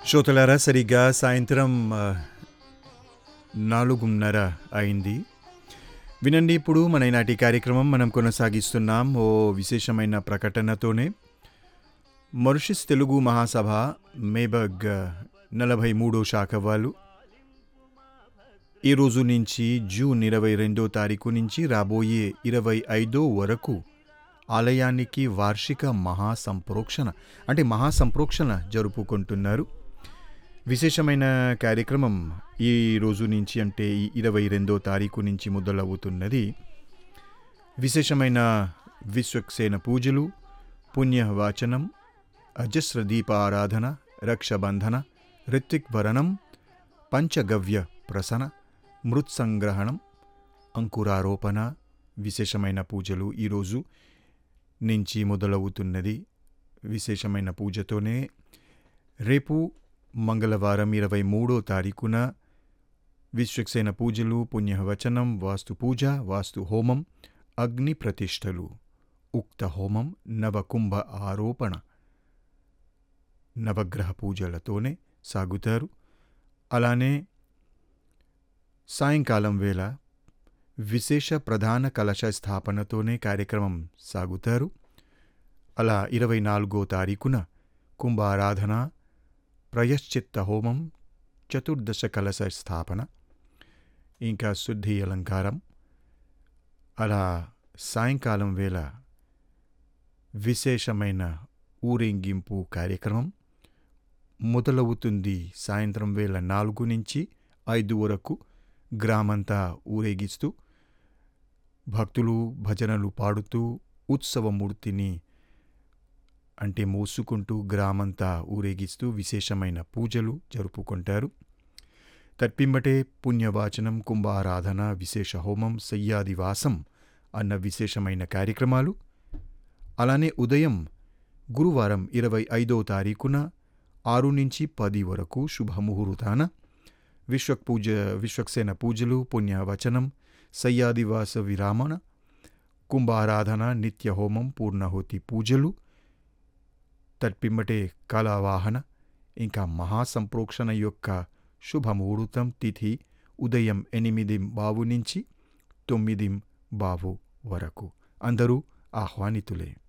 శ్రోతలారా సరిగ్గా సాయంత్రం ఆ, నాలుగున్నర అయింది వినండి ఇప్పుడు మన ఈనాటి కార్యక్రమం మనం కొనసాగిస్తున్నాం ఓ విశేషమైన ప్రకటనతోనే మొరిషస్ తెలుగు మహాసభ మేబగ్ నలభై మూడో శాఖ వాళ్ళు ఈ రోజు నుంచి జూన్ ఇరవై రెండో తారీఖు నుంచి రాబోయే ఇరవై ఐదో వరకు ఆలయానికి వార్షిక మహాసంప్రోక్షణ అంటే మహాసంప్రోక్షణ జరుపుకుంటున్నారు విశేషమైన కార్యక్రమం ఈ రోజు నుంచి అంటే ఈ ఇరవై రెండో తారీఖు నుంచి మొదలవుతున్నది విశేషమైన విశ్వక్సేన పూజలు పుణ్యవాచనం అజస్ర దీప ఆరాధన రక్షబంధన రిత్విక్ భరణం పంచగవ్య ప్రసన మృత్సంగ్రహణం అంకురారోపణ విశేషమైన పూజలు ఈరోజు నుంచి మొదలవుతున్నది విశేషమైన పూజతోనే రేపు మంగళవారం ఇరవై మూడో తారీఖున విశ్వక్సేన పూజలు పుణ్యవచనం వాస్తు పూజ వాస్తు హోమం అగ్ని ప్రతిష్టలు ఉక్త హోమం నవకుంభ ఆరోపణ నవగ్రహ పూజలతోనే సాగుతారు అలానే సాయంకాలం వేళ విశేష ప్రధాన కలశ స్థాపనతోనే కార్యక్రమం సాగుతారు అలా ఇరవై నాలుగో తారీఖున కుంభారాధన ప్రయశ్చిత్త హోమం చతుర్దశ కలశ స్థాపన ఇంకా శుద్ధి అలంకారం అలా సాయంకాలం వేళ విశేషమైన ఊరేగింపు కార్యక్రమం మొదలవుతుంది సాయంత్రం వేళ నాలుగు నుంచి ఐదు వరకు గ్రామంతా ఊరేగిస్తూ భక్తులు భజనలు పాడుతూ ఉత్సవమూర్తిని అంటే మోసుకుంటూ గ్రామంతా ఊరేగిస్తూ విశేషమైన పూజలు జరుపుకుంటారు తట్పింబటే పుణ్యవాచనం కుంభారాధన విశేష హోమం సయ్యాదివాసం అన్న విశేషమైన కార్యక్రమాలు అలానే ఉదయం గురువారం ఇరవై ఐదో తారీఖున ఆరు నుంచి పది వరకు శుభముహూర్తాన విశ్వక్ పూజ విశ్వక్సేన పూజలు పుణ్యవచనం సయ్యాదివాస విరామణ కుంభారాధన నిత్య హోమం పూర్ణహోతి పూజలు తట్పిమ్మటే కళావాహన ఇంకా మహాసంప్రోక్షణ యొక్క శుభముహూర్తం తిథి ఉదయం ఎనిమిది బావు నుంచి తొమ్మిది బావు వరకు అందరూ ఆహ్వానితులే